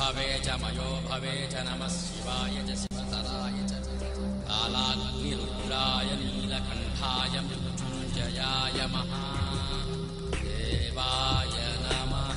भवे च मयो भवे च नमः शिवाय च शिवतराय च कालाग्निरुद्राय नीलकण्ठाय मृत्युञ्जयाय महादेवाय नमः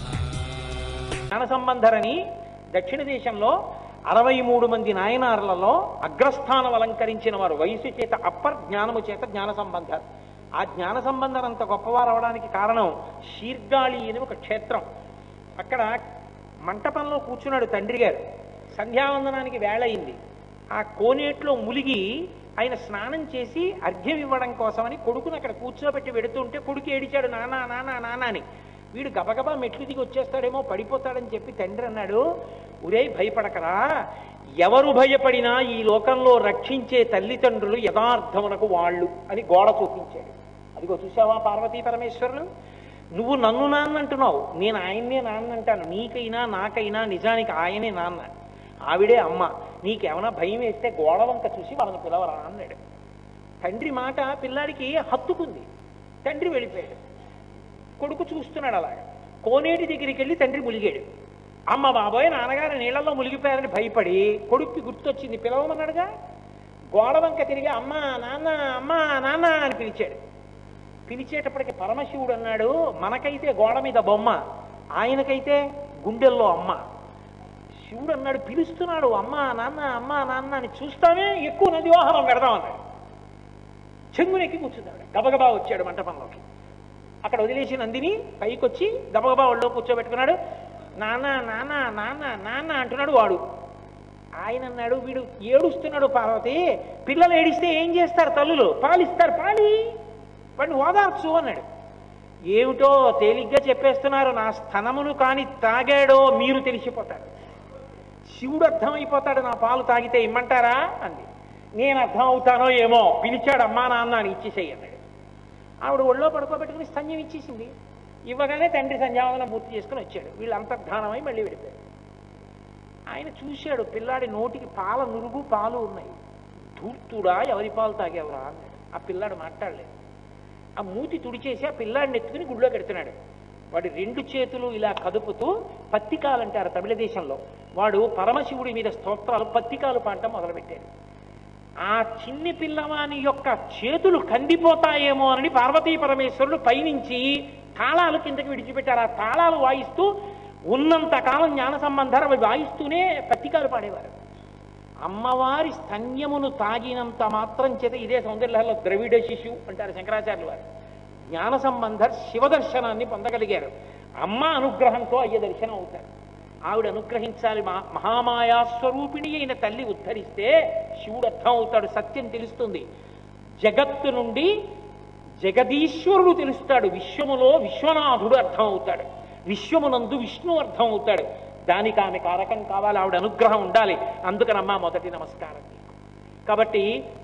జ్ఞాన సంబంధరని దక్షిణ దేశంలో అరవై మూడు మంది నాయనార్లలో అగ్రస్థానం అలంకరించిన వారు వయసు చేత అప్పర్ జ్ఞానము చేత జ్ఞాన సంబంధాలు ఆ జ్ఞాన సంబంధం అంత గొప్పవారు అవడానికి కారణం శీర్గాళి అని ఒక క్షేత్రం అక్కడ మంటపంలో కూర్చున్నాడు తండ్రి గారు సంధ్యావందనానికి వేళ అయింది ఆ కోనేట్లో ములిగి ఆయన స్నానం చేసి అర్ఘ్యం ఇవ్వడం కోసమని కొడుకుని అక్కడ కూర్చోబెట్టి వెడుతుంటే కొడుకు ఏడిచాడు నానా నానా నానా అని వీడు గబగబా మెట్లు దిగి వచ్చేస్తాడేమో పడిపోతాడని చెప్పి తండ్రి అన్నాడు ఉరే భయపడకరా ఎవరు భయపడినా ఈ లోకంలో రక్షించే తల్లిదండ్రులు యథార్థమునకు వాళ్ళు అని గోడ చూపించాడు అదిగో చూసావా పార్వతీ పరమేశ్వరులు నువ్వు నన్ను నాన్న అంటున్నావు నేను ఆయన్నే నాన్న అంటాను నీకైనా నాకైనా నిజానికి ఆయనే నాన్న ఆవిడే అమ్మ నీకేమైనా భయం వేస్తే గోడ వంక చూసి వాళ్ళని పిలవరా అన్నాడు తండ్రి మాట పిల్లాడికి హత్తుకుంది తండ్రి వెళ్ళిపోయాడు కొడుకు చూస్తున్నాడు అలాగా కోనేటి దగ్గరికి వెళ్ళి తండ్రి ములిగాడు అమ్మ బాబోయ్ నాన్నగారు నీళ్ళల్లో మునిగిపోయారని భయపడి కొడుక్కి గుర్తొచ్చింది పిలవమన్నాడుగా గోడ వంక తిరిగి అమ్మ నాన్న అమ్మ నాన్న అని పిలిచాడు పిలిచేటప్పటికి పరమశివుడు అన్నాడు మనకైతే గోడ మీద బొమ్మ ఆయనకైతే గుండెల్లో అమ్మ శివుడు అన్నాడు పిలుస్తున్నాడు అమ్మ నాన్న అమ్మ నాన్న అని చూస్తామే ఎక్కువ నది వాహనం పెడదాం అన్నాడు చెంగునెక్కి కూర్చున్నాడు గబగబా వచ్చాడు మంటపంలోకి అక్కడ వదిలేసి నందిని పైకి వచ్చి గబగబా ఒళ్ళో కూర్చోబెట్టుకున్నాడు నాన్న నాన్న నాన్న నాన్న అంటున్నాడు వాడు ఆయన అన్నాడు వీడు ఏడుస్తున్నాడు పార్వతి పిల్లలు ఏడిస్తే ఏం చేస్తారు తల్లులు పాలిస్తారు పాలి వాడిని ఓదార్చు అన్నాడు ఏమిటో తేలిగ్గా చెప్పేస్తున్నారు నా స్థనమును కాని తాగాడో మీరు తెలిసిపోతారు శివుడు అర్థమైపోతాడు నా పాలు తాగితే ఇమ్మంటారా అంది నేను అర్థం అవుతానో ఏమో పిలిచాడు అమ్మా నాన్న అని ఇచ్చేసేయి అన్నాడు ఆవిడ ఒళ్ళో పడుకోబెట్టుకుని స్తన్యం ఇచ్చేసింది ఇవ్వగానే తండ్రి సంధ్యావందనం పూర్తి చేసుకుని వచ్చాడు వీళ్ళు అంతర్ధానమై మళ్ళీ వెళ్ళిపోయారు ఆయన చూశాడు పిల్లాడి నోటికి పాల నురుగు పాలు ఉన్నాయి ధూర్తుడా ఎవరి పాలు తాగేవరా అన్నాడు ఆ పిల్లాడు మాట్లాడలేదు ఆ మూతి తుడిచేసి ఆ పిల్లాడిని ఎత్తుకుని గుళ్ళో పెడుతున్నాడు వాడి రెండు చేతులు ఇలా కదుపుతూ పత్తికాలు అంటారు తమిళ దేశంలో వాడు పరమశివుడి మీద స్తోత్రాలు పత్తికాలు పాడటం మొదలుపెట్టాడు ఆ చిన్ని పిల్లవాని యొక్క చేతులు కందిపోతాయేమో అని పార్వతీ పరమేశ్వరుడు పైనుంచి తాళాలు కిందకి విడిచిపెట్టారు ఆ తాళాలు వాయిస్తూ ఉన్నంత కాలం జ్ఞాన సంబంధాలు అవి వాయిస్తూనే పత్తికాలు పాడేవారు అమ్మవారి స్తన్యమును తాగినంత మాత్రం చేత ఇదే సౌందర్యాల్లో ద్రవిడ శిశు అంటారు శంకరాచార్యులు వారు జ్ఞాన సంబంధ శివదర్శనాన్ని పొందగలిగారు అమ్మ అనుగ్రహంతో అయ్యే దర్శనం అవుతారు ఆవిడ అనుగ్రహించాలి మా మహామాయా స్వరూపిణి అయిన తల్లి ఉద్ధరిస్తే శివుడు అర్థం అవుతాడు సత్యం తెలుస్తుంది జగత్తు నుండి జగదీశ్వరుడు తెలుస్తాడు విశ్వములో విశ్వనాథుడు అర్థం అవుతాడు విశ్వమునందు విష్ణు అర్థం అవుతాడు దానికి ఆమె కారకం కావాలి ఆవిడ అనుగ్రహం ఉండాలి అందుకనమ్మా మొదటి నమస్కారం నీకు. కాబట్టి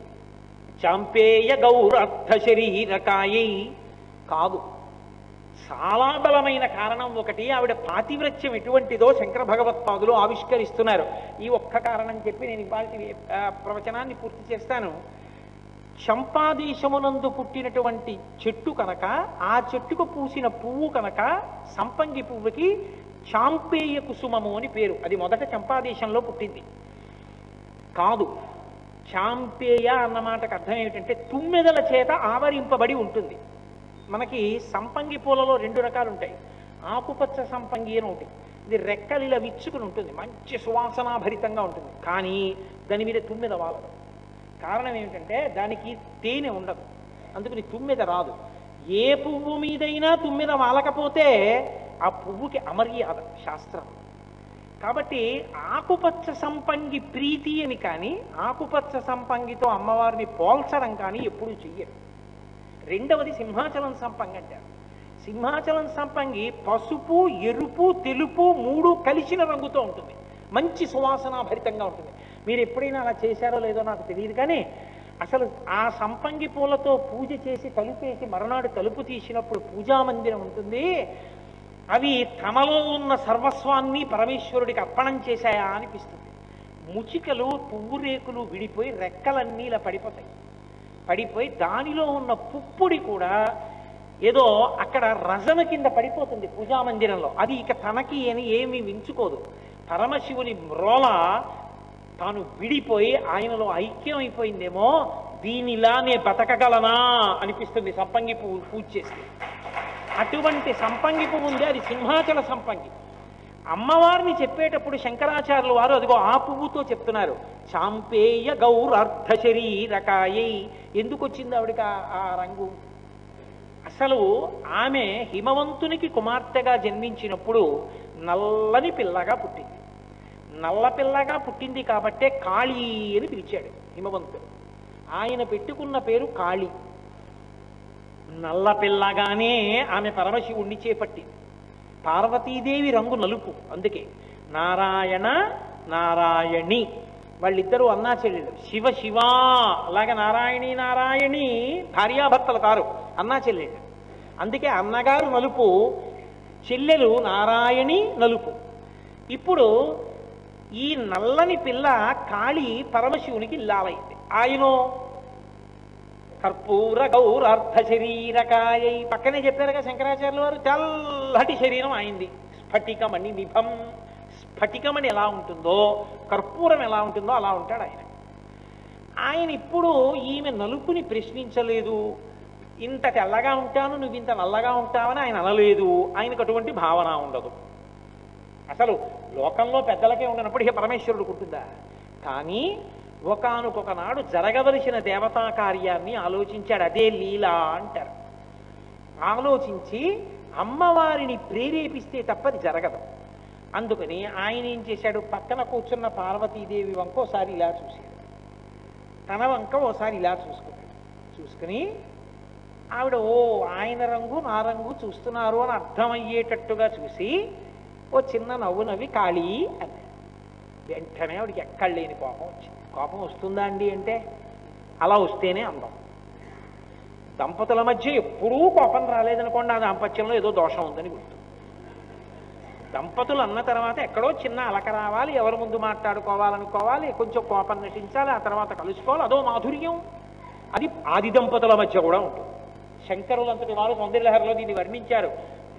చాంపేయ గౌరర్థ శరీరకాయై కాదు చాలా బలమైన కారణం ఒకటి ఆవిడ పాతివ్రత్యం ఎటువంటిదో శంకర భగవత్పాదులు ఆవిష్కరిస్తున్నారు ఈ ఒక్క కారణం చెప్పి నేను ఇవాళ ప్రవచనాన్ని పూర్తి చేస్తాను చంపాదేశమునందు పుట్టినటువంటి చెట్టు కనుక ఆ చెట్టుకు పూసిన పువ్వు కనుక సంపంగి పువ్వుకి చాంపేయ కుసుమము అని పేరు అది మొదట చంపాదేశంలో పుట్టింది కాదు చాంపేయ అన్న మాటకు అర్థం ఏమిటంటే తుమ్మెదల చేత ఆవరింపబడి ఉంటుంది మనకి సంపంగి పూలలో రెండు రకాలు ఉంటాయి ఆకుపచ్చ సంపంగి అని ఒకటి ఇది రెక్కలు ఇలా విచ్చుకుని ఉంటుంది మంచి సువాసనాభరితంగా ఉంటుంది కానీ దాని మీద తుమ్మెద వాలదు కారణం ఏమిటంటే దానికి తేనె ఉండదు అందుకని తుమ్మెద రాదు ఏ పువ్వు మీదైనా తుమ్మెద వాలకపోతే ఆ పువ్వుకి అమర్యాద శాస్త్రం కాబట్టి ఆకుపచ్చ సంపంగి ప్రీతి అని కానీ ఆకుపచ్చ సంపంగితో అమ్మవారిని పోల్చడం కానీ ఎప్పుడూ చెయ్యరు రెండవది సింహాచలం సంపంగి అంటారు సింహాచలం సంపంగి పసుపు ఎరుపు తెలుపు మూడు కలిసిన రంగుతో ఉంటుంది మంచి సువాసనాభరితంగా ఉంటుంది మీరు ఎప్పుడైనా అలా చేశారో లేదో నాకు తెలియదు కానీ అసలు ఆ సంపంగి పూలతో పూజ చేసి తలుపేసి మరునాడు తలుపు తీసినప్పుడు పూజా మందిరం ఉంటుంది అవి తమలో ఉన్న సర్వస్వాన్ని పరమేశ్వరుడికి అర్పణం చేశాయా అనిపిస్తుంది ముచికలు పువ్వు రేకులు విడిపోయి రెక్కలన్నీ ఇలా పడిపోతాయి పడిపోయి దానిలో ఉన్న పుప్పుడి కూడా ఏదో అక్కడ రజన కింద పడిపోతుంది పూజా మందిరంలో అది ఇక తనకి అని ఏమీ వించుకోదు పరమశివుని మ్రోల తాను విడిపోయి ఆయనలో ఐక్యం అయిపోయిందేమో దీనిలా నే బతకగలనా అనిపిస్తుంది సంపంగి పువ్వు పూజ చేస్తే అటువంటి సంపంగి పువ్వు ఉంది అది సింహాచల సంపంగి అమ్మవారిని చెప్పేటప్పుడు శంకరాచార్యులు వారు అదిగో ఆ పువ్వుతో చెప్తున్నారు చాంపేయ గౌరార్ధ శరీరకాయై ఎందుకు వచ్చింది ఆవిడకి ఆ- ఆ రంగు అసలు ఆమె హిమవంతునికి కుమార్తెగా జన్మించినప్పుడు నల్లని పిల్లగా పుట్టింది నల్ల పిల్లగా పుట్టింది కాబట్టే కాళీ అని పిలిచాడు హిమవంతుడు ఆయన పెట్టుకున్న పేరు కాళీ నల్ల పిల్లగానే ఆమె పరమశివుణ్ణి చేపట్టింది పార్వతీదేవి రంగు నలుపు అందుకే నారాయణ నారాయణి వాళ్ళిద్దరూ అన్నా చెల్లెలు శివ శివ అలాగే నారాయణి నారాయణి భార్యాభర్తలు కారు అన్నా చెల్లెళ్ళు అందుకే అన్నగారు నలుపు చెల్లెలు నారాయణి నలుపు ఇప్పుడు ఈ నల్లని పిల్ల కాళి పరమశివునికి లాలైంది ఆయనో కర్పూర గౌరార్థ శరీరకాయై పక్కనే చెప్పారుగా శంకరాచార్యుల వారు తెల్లటి శరీరం అయింది స్ఫటికమణి నిభం స్ఫటికమణి ఎలా ఉంటుందో కర్పూరం ఎలా ఉంటుందో అలా ఉంటాడు ఆయన ఆయన ఇప్పుడు ఈమె నలుపుని ప్రశ్నించలేదు ఇంత తెల్లగా ఉంటాను నువ్వు ఇంత నల్లగా ఉంటావని ఆయన అనలేదు ఆయనకు అటువంటి భావన ఉండదు అసలు లోకంలో పెద్దలకే ఉండనప్పుడు ఇక పరమేశ్వరుడు ఉంటుందా కానీ ఒకనొక నాడు జరగవలసిన దేవతా కార్యాన్ని ఆలోచించాడు అదే లీల అంటారు ఆలోచించి అమ్మవారిని ప్రేరేపిస్తే తప్పది జరగదు అందుకని ఆయన ఏం చేశాడు పక్కన కూర్చున్న పార్వతీదేవి వంక ఒకసారి ఇలా చూశాడు తన వంక ఓసారి ఇలా చూసుకున్నాడు చూసుకుని ఆవిడ ఓ ఆయన రంగు నా రంగు చూస్తున్నారు అని అర్థమయ్యేటట్టుగా చూసి ఓ చిన్న నవ్వు నవ్వి ఖాళీ అన్నాడు వెంటనే ఆవిడకి ఎక్కడ లేని కోపం వచ్చింది కోపం వస్తుందా అండి అంటే అలా వస్తేనే అందం దంపతుల మధ్య ఎప్పుడూ కోపం రాలేదనుకోండి ఆ దాంపత్యంలో ఏదో దోషం ఉందని గుర్తు దంపతులు అన్న తర్వాత ఎక్కడో చిన్న అలక రావాలి ఎవరి ముందు మాట్లాడుకోవాలనుకోవాలి కొంచెం కోపం నటించాలి ఆ తర్వాత కలుసుకోవాలి అదో మాధుర్యం అది ఆది దంపతుల మధ్య కూడా ఉంటుంది శంకరులంతటి వారు సౌందర్యలహరిలో దీన్ని వర్ణించారు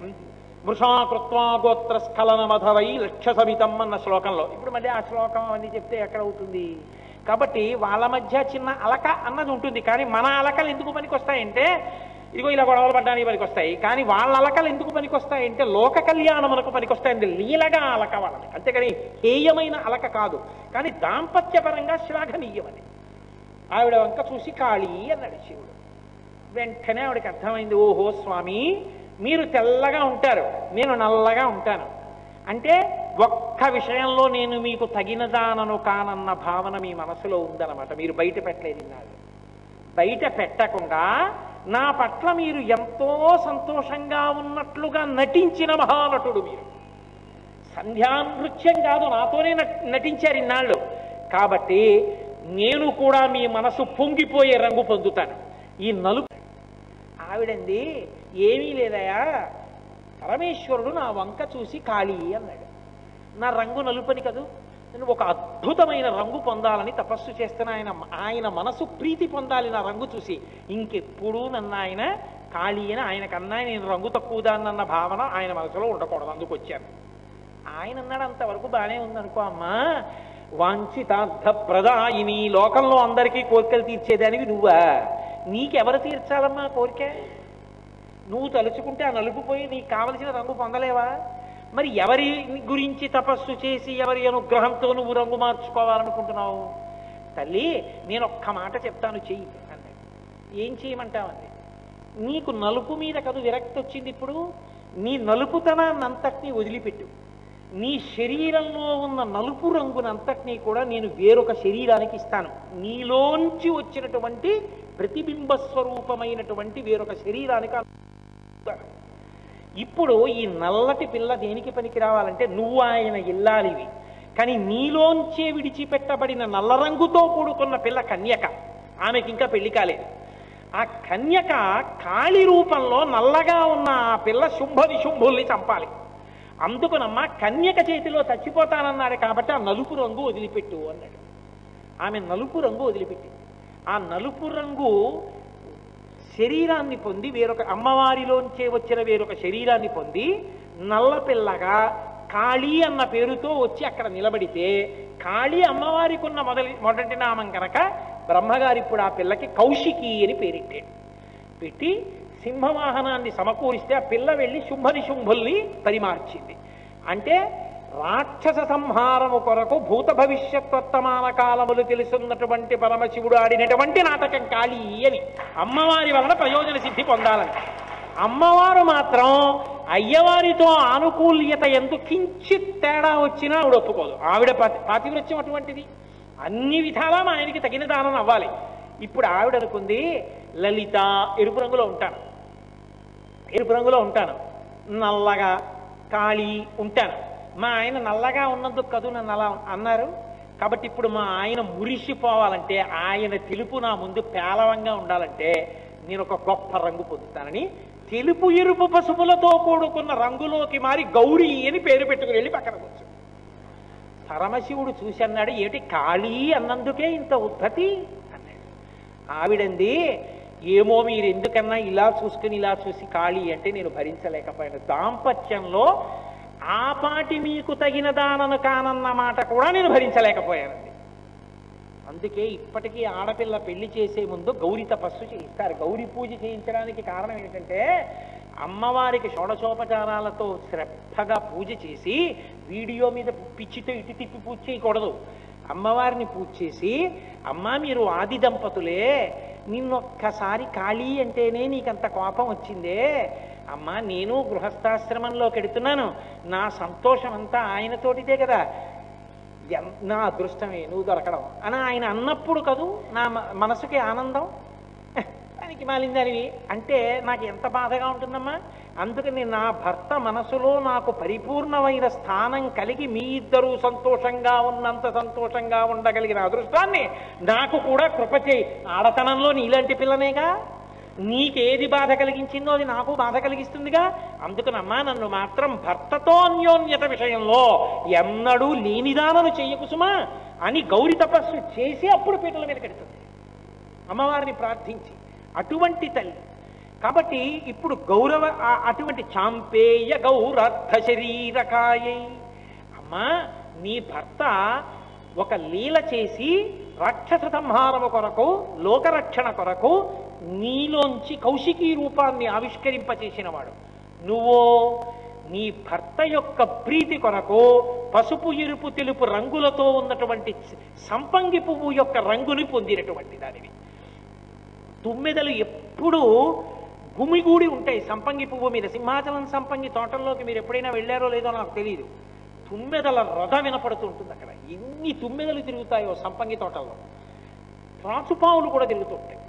మృషాకృత్వా గోత్ర స్ఖలన మధవై లక్ష్య సమితం అన్న శ్లోకంలో ఇప్పుడు మళ్ళీ ఆ శ్లోకం అవన్నీ చెప్తే ఎక్కడ అవుతుంది కాబట్టి వాళ్ళ మధ్య చిన్న అలక అన్నది ఉంటుంది కానీ మన అలకలు ఎందుకు పనికొస్తాయంటే ఇదిగో ఇలా గొడవలు పడ్డానికి పనికొస్తాయి కానీ వాళ్ళ అలకలు ఎందుకు పనికొస్తాయంటే లోక కళ్యాణమునకు పనికొస్తాయండి లీలగా అలక వాళ్ళని అంతేకాని హేయమైన అలక కాదు కానీ దాంపత్యపరంగా శ్లాఘనీయమని ఆవిడ వంక చూసి కాళీ అన్నాడు శివుడు వెంటనే ఆవిడకి అర్థమైంది ఓహో స్వామి మీరు తెల్లగా ఉంటారు నేను నల్లగా ఉంటాను అంటే ఒక్క విషయంలో నేను మీకు తగినదానను కానన్న భావన మీ మనసులో ఉందన్నమాట మీరు బయట పెట్టలేదు ఇన్నాళ్ళు బయట పెట్టకుండా నా పట్ల మీరు ఎంతో సంతోషంగా ఉన్నట్లుగా నటించిన మహానటుడు మీరు సంధ్యానృత్యం కాదు నాతోనే నట్- నటించారు ఇన్నాళ్ళు కాబట్టి నేను కూడా మీ మనసు పొంగిపోయే రంగు పొందుతాను ఈ నలుపు ఆవిడంది ఏమీ లేదయా పరమేశ్వరుడు నా వంక చూసి ఖాళీ అన్నాడు నా రంగు నలుపని కదూ నేను ఒక అద్భుతమైన రంగు పొందాలని తపస్సు చేస్తున్న ఆయన ఆయన మనసు ప్రీతి పొందాలి నా రంగు చూసి ఇంకెప్పుడూ నన్ను ఆయన ఖాళీ అని ఆయనకన్నా నేను రంగు తక్కువదాన్నన్న భావన ఆయన మనసులో ఉండకూడదు అందుకు వచ్చాను ఆయన అన్నాడు అంతవరకు బాగానే ఉందనుకో అమ్మా వాంఛితార్థ ప్రదాయిని లోకంలో అందరికీ కోరికలు తీర్చేదానివి నువ్వా నీకెవరు తీర్చాలమ్మా కోరిక నువ్వు తలుచుకుంటే ఆ నలుపు పోయి నీకు కావలసిన రంగు పొందలేవా మరి ఎవరి గురించి తపస్సు చేసి ఎవరి అనుగ్రహంతో నువ్వు రంగు మార్చుకోవాలనుకుంటున్నావు తల్లి నేను ఒక్క మాట చెప్తాను చెయ్యి అన్నాడు ఏం చేయమంటావండి నీకు నలుపు మీద కదు విరక్తి వచ్చింది ఇప్పుడు నీ నలుపుతనాన్ని అంతటినీ వదిలిపెట్టు నీ శరీరంలో ఉన్న నలుపు రంగునంతటినీ కూడా నేను వేరొక శరీరానికి ఇస్తాను నీలోంచి వచ్చినటువంటి ప్రతిబింబ స్వరూపమైనటువంటి వేరొక శరీరానికి ఇస్తాను. ఇప్పుడు ఈ నల్లటి పిల్ల దేనికి పనికి రావాలంటే నువ్వు ఆయన ఇల్లాలివి కానీ నీలోంచే విడిచిపెట్టబడిన నల్ల రంగుతో కూడుకున్న పిల్ల కన్యక ఆమెకి ఇంకా పెళ్లి కాలేదు ఆ కన్యక కాళి రూపంలో నల్లగా ఉన్న ఆ పిల్ల శుంభ విశుంభుల్ని చంపాలి అందుకునమ్మా కన్యక చేతిలో చచ్చిపోతానన్నాడు కాబట్టి ఆ నలుపు రంగు వదిలిపెట్టు అన్నాడు ఆమె నలుపు రంగు వదిలిపెట్టింది ఆ నలుపు రంగు శరీరాన్ని పొంది వేరొక అమ్మవారిలోంచే వచ్చిన వేరొక శరీరాన్ని పొంది నల్ల పిల్లగా కాళీ అన్న పేరుతో వచ్చి అక్కడ నిలబడితే కాళీ అమ్మవారికి ఉన్న మొదటి మొదటి నామం కనుక బ్రహ్మగారు ఇప్పుడు ఆ పిల్లకి కౌశికి అని పేరెట్టాడు పెట్టి సింహవాహనాన్ని సమకూరిస్తే ఆ పిల్ల వెళ్ళి శుంభని శుంభుల్ని పరిమార్చింది అంటే రాక్షస సంహారము కొరకు భూత భవిష్యత్ వర్తమాన కాలములు తెలుసున్నటువంటి పరమశివుడు ఆడినటువంటి నాటకం కాళీ అని అమ్మవారి వలన ప్రయోజన సిద్ధి పొందాలని అమ్మవారు మాత్రం అయ్యవారితో ఆనుకూల్యత ఎందుకు కించిత్ తేడా వచ్చినా ఆవిడ ఒప్పుకోదు ఆవిడ పాతి పాతివృత్యం అటువంటిది అన్ని విధాలా మా ఆయనకి తగిన దానం అవ్వాలి ఇప్పుడు ఆవిడ అనుకుంది లలిత ఎరుపు రంగులో ఉంటాను ఎరుపు రంగులో ఉంటాను నల్లగా కాళీ ఉంటాను మా ఆయన నల్లగా ఉన్నందుకు కదూ నన్ను అలా అన్నారు కాబట్టి ఇప్పుడు మా ఆయన మురిసిపోవాలంటే ఆయన తెలుపు నా ముందు పేలవంగా ఉండాలంటే నేను ఒక గొప్ప రంగు పొందుతానని తెలుపు ఎరుపు పసుపులతో కూడుకున్న రంగులోకి మారి గౌరీ అని పేరు పెట్టుకుని వెళ్ళి పక్కన కూర్చుంది పరమశివుడు చూసి అన్నాడు ఏమిటి కాళీ అన్నందుకే ఇంత ఉద్ధతి అన్నాడు ఆవిడంది ఏమో మీరు ఎందుకన్నా ఇలా చూసుకుని ఇలా చూసి కాళీ అంటే నేను భరించలేకపోయాను దాంపత్యంలో ఆ పాటి మీకు తగిన దానను కానన్న మాట కూడా నేను భరించలేకపోయానండి అందుకే ఇప్పటికీ ఆడపిల్ల పెళ్లి చేసే ముందు గౌరీ తపస్సు చేయిస్తారు గౌరీ పూజ చేయించడానికి కారణం ఏంటంటే అమ్మవారికి షోడశోపచారాలతో శ్రద్ధగా పూజ చేసి వీడియో మీద పిచ్చితో ఇటు తిప్పి పూజ చేయకూడదు అమ్మవారిని పూజ చేసి అమ్మా మీరు ఆది దంపతులే నిన్నొక్కసారి ఖాళీ అంటేనే నీకంత కోపం వచ్చిందే అమ్మా నేను గృహస్థాశ్రమంలోకి వెడుతున్నాను నా సంతోషం అంతా ఆయనతోటిదే కదా ఎన్- నా అదృష్టమే నువ్వు దొరకడం అని ఆయన అన్నప్పుడు కదూ నా మ- మనసుకి ఆనందం దానికి మాలిందనివి అంటే నాకు ఎంత బాధగా ఉంటుందమ్మా అందుకని నా భర్త మనసులో నాకు పరిపూర్ణమైన స్థానం కలిగి మీ ఇద్దరూ సంతోషంగా ఉన్నంత సంతోషంగా ఉండగలిగిన అదృష్టాన్ని నాకు కూడా కృప చేయి ఆడతనంలో నీలాంటి పిల్లనేగా నీకేది బాధ కలిగించిందో అది నాకు బాధ కలిగిస్తుందిగా అందుకనమ్మా నన్ను మాత్రం భర్తతో అన్యోన్యత విషయంలో ఎన్నడూ లేనిదానను చెయ్యకు సుమా అని గౌరి తపస్సు చేసి అప్పుడు పీటల మీద కడుతుంది అమ్మవారిని ప్రార్థించి అటువంటి తల్లి కాబట్టి ఇప్పుడు గౌరవ ఆ- అటువంటి చాంపేయ గౌరర్థ శరీరకాయై అమ్మా నీ భర్త ఒక లీల చేసి రాక్షస సంహారము కొరకు లోకరక్షణ కొరకు నీలోంచి కౌశికీ రూపాన్ని ఆవిష్కరింపచేసిన వాడు నువ్వో నీ భర్త యొక్క ప్రీతి కొరకు పసుపు ఎరుపు తెలుపు రంగులతో ఉన్నటువంటి సంపంగి పువ్వు యొక్క రంగుని పొందినటువంటి దానివి తుమ్మెదలు ఎప్పుడూ గుమిగూడి ఉంటాయి సంపంగి పువ్వు మీద సింహాచలం సంపంగి తోటల్లోకి మీరు ఎప్పుడైనా వెళ్ళారో లేదో నాకు తెలియదు తుమ్మెదల రథ వినపడుతూ ఉంటుంది అక్కడ ఎన్ని తుమ్మెదలు తిరుగుతాయో సంపంగి తోటల్లో త్రాచుపావులు కూడా తిరుగుతుంటాయి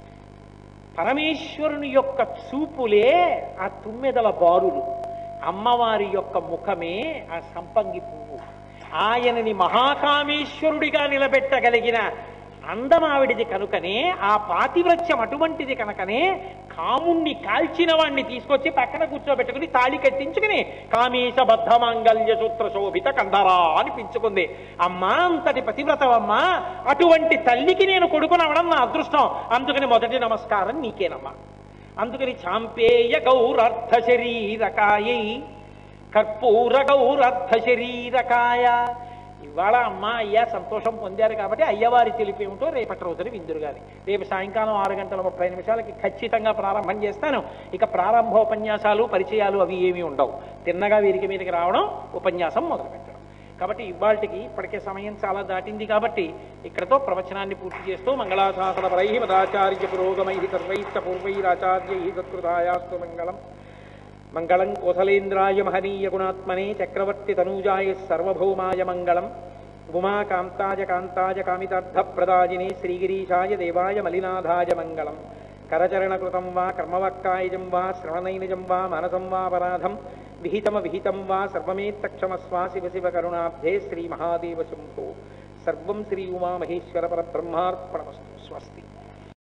పరమేశ్వరుని యొక్క చూపులే ఆ తుమ్మెదల బారులు అమ్మవారి యొక్క ముఖమే ఆ సంపంగి పువ్వు ఆయనని మహాకామేశ్వరుడిగా నిలబెట్టగలిగిన అందం ఆవిడిది కనుకనే ఆ పాతివ్రత్యం అటువంటిది కనుకనే కాముణ్ణి కాల్చిన వాణ్ణి తీసుకొచ్చి పక్కన కూర్చోబెట్టుకుని తాళి కట్టించుకుని కామేశ బద్ధ మాంగళ్య సూత్ర శోభిత కందరా అనిపించుకుంది అమ్మా అంతటి పతివ్రతవమ్మా అటువంటి తల్లికి నేను కొడుకునవడం నా అదృష్టం అందుకని మొదటి నమస్కారం నీకేనమ్మా అందుకని చాంపేయ గౌరర్థ శరీరకాయై కర్పూర గౌరర్థ శరీరకాయ ఇవాళ అమ్మ అయ్యా సంతోషం పొందారు కాబట్టి అయ్యవారి తెలిపేమిటో రేపటి రోజున విందురు గాని రేపు సాయంకాలం ఆరు గంటల ముప్పై నిమిషాలకి ఖచ్చితంగా ప్రారంభం చేస్తాను ఇక ప్రారంభోపన్యాసాలు పరిచయాలు అవి ఏమీ ఉండవు తిన్నగా వీరికి మీదకి రావడం ఉపన్యాసం మొదలు పెట్టడం కాబట్టి ఇవాళకి ఇప్పటికే సమయం చాలా దాటింది కాబట్టి ఇక్కడతో ప్రవచనాన్ని పూర్తి చేస్తూ మంగళాశాసన పరై మదాచార్య పురోగమై సర్వైస్త పూర్వైరాచార్యై సత్కృతాయాస్తు మంగళం మంగళం కోసలేంద్రాయ మహనీయ గుణాత్మనే చక్రవర్తి తనూజాయ సర్వభౌమాయ మంగళం ఉమాకాంతాయ కాంతాయ కామితార్థప్రదాయినే శ్రీగిరీశాయ దేవాయ మలినాథాయ మంగళం కరచరణకృతం వా కర్మవక్కాయజం వా శ్రవణైనజం వా మనసం వాపరాధం విహితమ విహితం వా సర్వమేత్తక్షమస్వా శివ శివ కరుణాబ్ధే శ్రీ మహాదేవ శంభో సర్వం శ్రీ ఉమామహేశ్వర పరబ్రహ్మార్పణమస్తు స్వస్తి